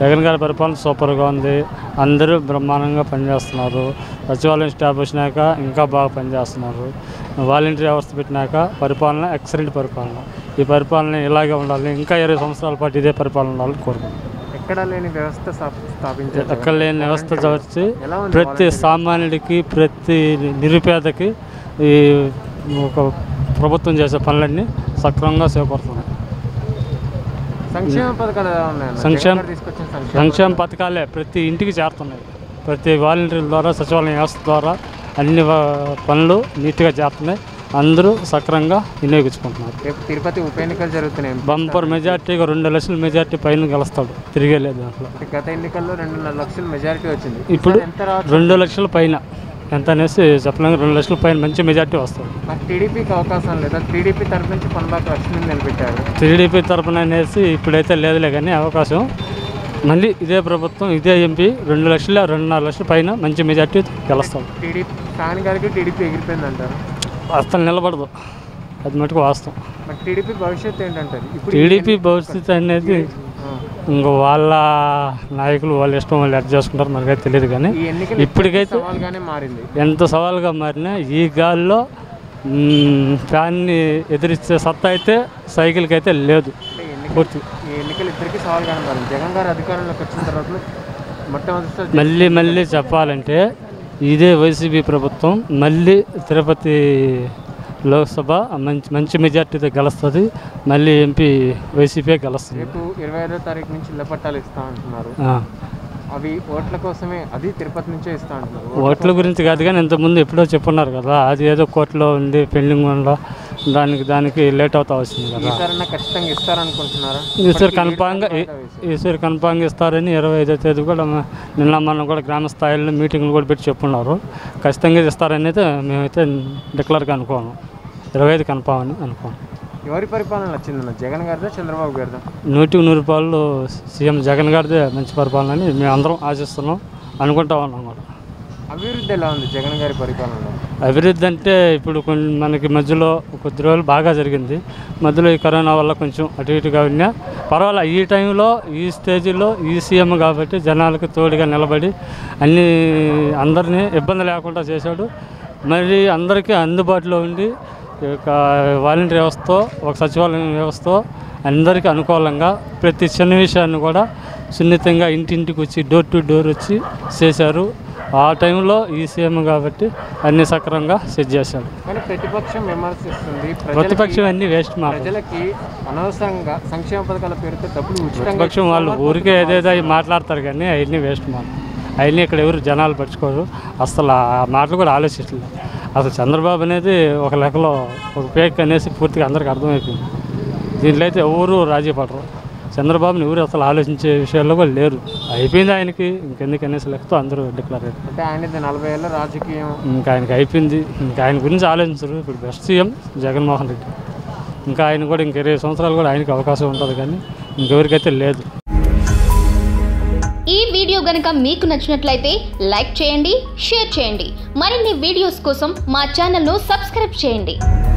జగన్ గారి పరిపాలన సూపర్గా ఉంది అందరూ బ్రహ్మాండంగా పనిచేస్తున్నారు సచివాలయం స్టాఫ్ వచ్చినాక ఇంకా బాగా పనిచేస్తున్నారు వాలంటీర్ వ్యవస్థ పెట్టినాక పరిపాలన ఎక్సలెంట్ పరిపాలన ఈ పరిపాలన ఇలాగే ఉండాలి ఇంకా ఇరవై సంవత్సరాల పాటు ఇదే పరిపాలన ఉండాలని కోరుకుంటున్నాను ఎక్కడ లేని వ్యవస్థ స్థాప- స్థాపించారు జగన్. ఎక్కడ లేని వ్యవస్థ వచ్చి ఎలా ఉంది ప్రతి సామాన్యుడికి ప్రతి నిరుపేదకి ఈ ఒక ప్రభుత్వం చేసే పనులన్నీ సక్రమంగా చేపడుతున్నాయి సంక్షేమ పథకాలు ఎలా ఉన్నాయన్న సంక్షేమ- జగన్ గారు తీసుకొచ్చిన సంక్షేమ సంక్షేమ పథకాలే ప్రతి ఇంటికి చేరుతున్నాయి ప్రతి వాలంటీర్ల ద్వారా సచివాలయం వ్యవస్థ ద్వారా అన్ని వ- పనులు నీట్గా చేరుతున్నాయి అందరూ సక్రమంగా వినియోగించుకుంటున్నారు రేపు తిరుపతి ఉప ఎన్నికలు జరుగుతున్నాయి బంపర్ మెజార్టీగా రెండు లక్షల మెజార్టీ పైన గెలుస్తాడు తిరిగేలేదు దాంట్లో గత ఎన్నికల్లో రెండున్నర లక్షల మెజారిటీ వచ్చింది ఇప్పుడు ఈసారి ఎంత రావచ్చు రెండు లక్షల పైన ఎంత అనేసి చెప్పలేము రెండు లక్షల పైన మంచి మెజార్టీ వస్తుంది మరి టీడీపీకి అవకాశం లేదా టీడీపీ తరఫు నుంచి పనులకు లక్ష్మీ నిలబెట్టారు టీడీపీ తరపున అనేసి ఇప్పుడైతే లేదులే కానీ అవకాశం మళ్ళీ ఇదే ప్రభుత్వం ఇదే ఎంపీ రెండు లక్షల రెండున్నర లక్షల పైన మంచి మెజార్టీ గెలుస్తాం టీడీపీ ఫ్యాన్ గారికి టీడీపీ ఎగిరిపోయింది అంటారు అసలు నిలబడదు అది మటుకు వాస్తవం మరి టీడీపీ భవిష్యత్తు ఏంటంటారు ఇప్పుడు టీడీపీ భవిష్యత్తు అనేది ఆ, ఇంక వాళ్ళ నాయకులు వాళ్ళ ఇష్టం వాళ్ళు ఎడ్ చేసుకుంటారు మనకైతే తెలియదు కానీ ఈ ఎన్నికలు ఇప్పటికైతే సవాల్గానే మారింది ఎంత సవాలుగా మారినా ఈ గాల్లో మ్, ఫ్యాన్ని ఎదిరించే సత్తా అయితే సైకిల్కి అయితే లేదు అంటే ఎన్నిక పూర్తి ఈ ఎన్నికలు ఇద్దరికి సవాల్గానే మారింది జగన్ గారు అధికారంలోకి వచ్చిన తర్వాత మొట్టమొదటిసారి మళ్ళీ మళ్ళీ చెప్పాలంటే ఇదే వైసీపీ ప్రభుత్వం మళ్ళీ తిరుపతి లోక్సభ మంచి మంచి మెజార్టీతో గెలుస్తుంది మళ్ళీ ఎంపీ వైసీపీ గెలుస్తుంది రేపు ఇరవై ఐదో తారీఖు నుంచి ఇళ్ల పట్టాలు ఇస్తా అంటున్నారు ఆ. అవి ఓట్ల కోసమే అది తిరుపతి నుంచే ఇస్తా అంటున్నారు ఓట్ల గురించి కాదు కానీ ఇంతకుముందు ఎప్పుడో చెప్పున్నారు కదా అది ఏదో కోర్టులో ఉంది పెండింగ్ ఉందో దానికి దానికి లేట్ అవుతా వచ్చింది కదా ఈసారన్నా ఖచ్చితంగా ఇస్తారనుకుంటున్నారా ఈసారి కన్ఫామ్గా ఈసారి కన్ఫామ్గా ఇస్తారని ఇరవై ఐదో తేదీ కూడా మ- నిన్న మనం కూడా గ్రామ స్థాయిలో మీటింగ్లు కూడా పెట్టి చెప్పున్నారు ఖచ్చితంగా ఇస్తారని అయితే మేమైతే డిక్లర్గా అనుకోను ఇరవై ఐదు కన్ఫామ్ అని అనుకోను ఎవరి పరిపాలన నచ్చిందన్న జగన్ గారిదా చంద్రబాబు గారిదా నూటికి నూరు రూపాయలు సీఎం జగన్ గారిదే మంచి పరిపాలన అని మేము అందరం ఆశిస్తున్నాం అనుకుంటా ఉన్నాం కూడా అభివృద్ధి ఎలా ఉంది జగన్ గారి పరిపాలనలో అభివృద్ధి అంటే ఇప్పుడు కొన్ని మనకి మధ్యలో కొద్ది రోజులు బాగా జరిగింది మధ్యలో ఈ కరోనా వల్ల కొంచెం అటు ఇటుగా ఉన్నా పర్వాలే ఈ టైంలో ఈ స్టేజ్లో ఈ సీఎం కాబట్టి జనాలకు తోడుగా నిలబడి అన్ని అందరినీ ఇబ్బంది లేకుండా చేశాడు మరి అందరికీ అందుబాటులో ఉండి ఈ యొక్క వాలంటీర్ వ్యవస్థ ఒక సచివాలయం వ్యవస్థ అందరికీ అనుకూలంగా ప్రతి చిన్న విషయాన్ని కూడా సున్నితంగా ఇంటింటికి వచ్చి డోర్ టు డోర్ వచ్చి చేశారు ఆ టైంలో ఈ సీఎం కాబట్టి అన్ని సక్రమంగా సెట్ చేశాడు కానీ ప్రతిపక్షం విమర్శిస్తుంది ప్రజలకి ప్రతిపక్షం అన్ని వేస్ట్ మా ప్రజలకి అనవసరంగా సంక్షేమ పథకాల పేరుతో డబ్బులు ఉచితంగా ప్రతిపక్షం వాళ్ళు ఊరికే ఏదేదో అవి మాట్లాడతారు కానీ అవన్నీ వేస్ట్ మా అవన్నీ ఇక్కడ ఎవరు జనాలు పట్టుకోరు అసలు ఆ మాటలు కూడా ఆలోచించలేదు అసలు చంద్రబాబు అనేది ఒక లెక్కలో ఒక పేక్ అనేసి పూర్తిగా అందరికి అర్థమైపోయింది దీంట్లో అయితే ఎవరు రాజీ పడరు చంద్రబాబుని ఎవరు అసలు ఆలోచించే విషయాల్లో కూడా లేరు అయిపోయింది ఆయనకి ఇంకెందుకు అనేసి లెక్కతో అందరూ డిక్లేర్ అయ్యారు అంటే ఆయనది నలభై ఏళ్ళ రాజకీయం ఇంకా ఆయనకి అయిపోయింది ఇంకా ఆయన గురించి ఆలోచించరు ఇప్పుడు బెస్ట్ సీఎం జగన్మోహన్ రెడ్డి ఇంకా ఆయన కూడా ఇంక ఇరవై సంవత్సరాలు కూడా ఆయనకి అవకాశం ఉంటుంది కానీ ఇంకెవరికైతే లేదు ఈ వీడియో గనుక మీకు నచ్చినట్లయితే లైక్ చేయండి షేర్ చేయండి మరిన్ని వీడియోస్ కోసం మా ఛానల్ను సబ్స్క్రైబ్ చేయండి